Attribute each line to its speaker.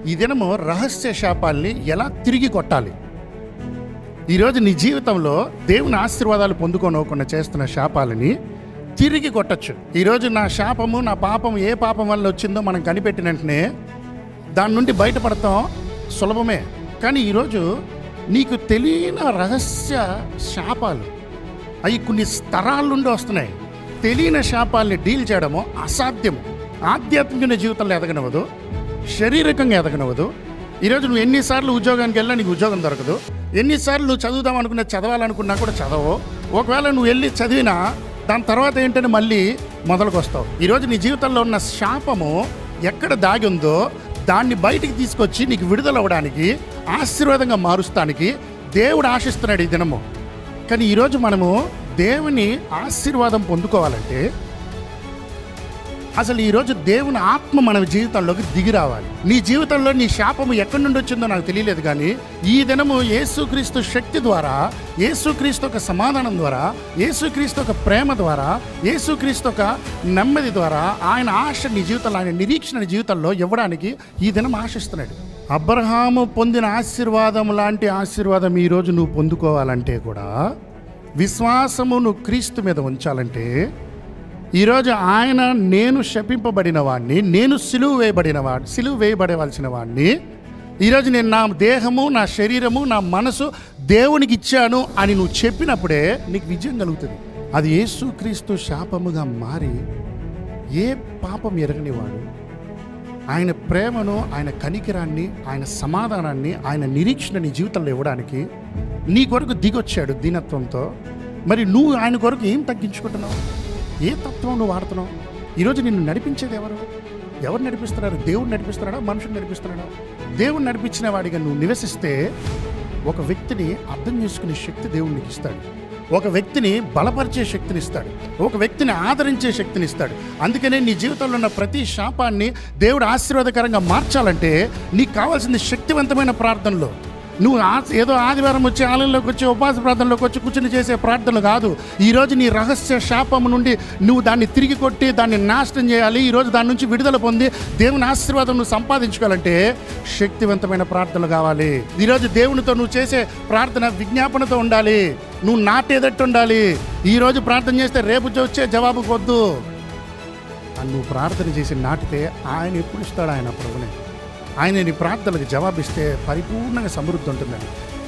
Speaker 1: ఈ దినము రహస్య శాపాల్ని ఎలా తిరిగి కొట్టాలి ఈరోజు నీ జీవితంలో దేవుని ఆశీర్వాదాలు పొందుకోనకుండా చేస్తున్న శాపాలని తిరిగి కొట్టచ్చు ఈరోజు నా శాపము నా పాపం ఏ పాపం వల్ల వచ్చిందో మనం కనిపెట్టిన వెంటనే దాని నుండి బయటపడతాం సులభమే కానీ ఈరోజు నీకు తెలియని రహస్య శాపాలు అవి కొన్ని స్తరాల నుండి వస్తున్నాయి తెలియని శాపాల్ని డీల్ చేయడము అసాధ్యం ఆధ్యాత్మిక జీవితంలో ఎదగనవదు శారీరకంగా ఎదగనవదు ఈరోజు నువ్వు ఎన్నిసార్లు ఉద్యోగానికి వెళ్ళినా నీకు ఉద్యోగం దొరకదు ఎన్నిసార్లు నువ్వు చదువుదాం అనుకున్నా చదవాలనుకున్నా కూడా చదవవు ఒకవేళ నువ్వు వెళ్ళి చదివినా దాని తర్వాత ఏంటంటే మళ్ళీ మొదలుకు వస్తావు ఈరోజు నీ జీవితంలో ఉన్న శాపము ఎక్కడ దాగి ఉందో దాన్ని బయటికి తీసుకొచ్చి నీకు విడుదల అవ్వడానికి ఆశీర్వాదంగా మారుస్తానికి దేవుడు ఆశిస్తున్నాడు ఈ దినము కానీ ఈరోజు మనము దేవుని ఆశీర్వాదం పొందుకోవాలంటే అసలు ఈరోజు దేవుని ఆత్మ మన జీవితంలోకి దిగి రావాలి నీ జీవితంలో నీ శాపము ఎక్కడి నుండి వచ్చిందో నాకు తెలియలేదు కానీ ఈ దినము యేసుక్రీస్తు శక్తి ద్వారా యేసుక్రీస్తు ఒక సమాధానం ద్వారా యేసుక్రీస్తు ఒక ప్రేమ ద్వారా యేసుక్రీస్తు ఒక నెమ్మది ద్వారా ఆయన ఆశ నీ జీవితంలో ఆయన నిరీక్షణ నీ జీవితంలో ఇవ్వడానికి ఈ దినం ఆశిస్తున్నాడు అబ్రహాము పొందిన ఆశీర్వాదం లాంటి ఆశీర్వాదం ఈరోజు నువ్వు పొందుకోవాలంటే కూడా విశ్వాసము నువ్వు క్రీస్తు మీద ఉంచాలంటే ఈరోజు ఆయన నేను శపింపబడిన వాడిని నేను సిలువ వేయబడిన వాడిని సిలువ వేయబడవలసిన వాడిని ఈరోజు నేను నా దేహము నా శరీరము నా మనసు దేవునికి ఇచ్చాను అని నువ్వు చెప్పినప్పుడే నీకు విజయం కలుగుతుంది అది యేసుక్రీస్తు శాపముగా మారి ఏ పాపం ఎరగనివాడు ఆయన ప్రేమను ఆయన కనికిరాన్ని ఆయన సమాధానాన్ని ఆయన నిరీక్షణ నీ జీవితంలో ఇవ్వడానికి నీ కొరకు దిగొచ్చాడు దీనత్వంతో మరి నువ్వు ఆయన కొరకు ఏం తగ్గించుకుంటున్నావు ఏ తత్వం నువ్వు వాడుతున్నావు ఈరోజు నిన్ను నడిపించేది ఎవరు ఎవరు నడిపిస్తున్నారు దేవుడు నడిపిస్తున్నాడా మనుషులు నడిపిస్తున్నాడా దేవుడు నడిపించిన వాడిగా నువ్వు నివసిస్తే ఒక వ్యక్తిని అర్థం చేసుకునే శక్తి దేవుడు నీకు ఇస్తాడు ఒక వ్యక్తిని బలపరిచే శక్తిని ఇస్తాడు ఒక వ్యక్తిని ఆదరించే శక్తిని ఇస్తాడు అందుకనే నీ జీవితంలో ఉన్న ప్రతి శాపాన్ని దేవుడు ఆశీర్వాదకరంగా మార్చాలంటే నీకు కావాల్సింది శక్తివంతమైన ప్రార్థనలు నువ్వు ఆ- ఏదో ఆదివారం వచ్చి ఆలయంలోకి వచ్చి ఉపవాస ప్రార్థనలోకి వచ్చి కూర్చుని చేసే ప్రార్థనలు కాదు ఈరోజు నీ రహస్య శాపం నుండి నువ్వు దాన్ని తిరిగి కొట్టి దాన్ని నాశనం చేయాలి ఈరోజు దాని నుంచి విడుదల పొంది దేవుని ఆశీర్వాదం నువ్వు సంపాదించుకోవాలంటే శక్తివంతమైన ప్రార్థనలు కావాలి ఈరోజు దేవునితో నువ్వు చేసే ప్రార్థన విజ్ఞాపనతో ఉండాలి నువ్వు నాటేదట్టు ఉండాలి ఈరోజు ప్రార్థన చేస్తే రేపు వచ్చే జవాబు వద్దు అని నువ్వు ప్రార్థన చేసి నాటితే ఆయన ఎప్పుడు ఇస్తాడు ఆయన ప్రభుని ఆయన నీ ప్రార్థనలకు జవాబిస్తే పరిపూర్ణంగా సమృద్ధి ఉంటుందని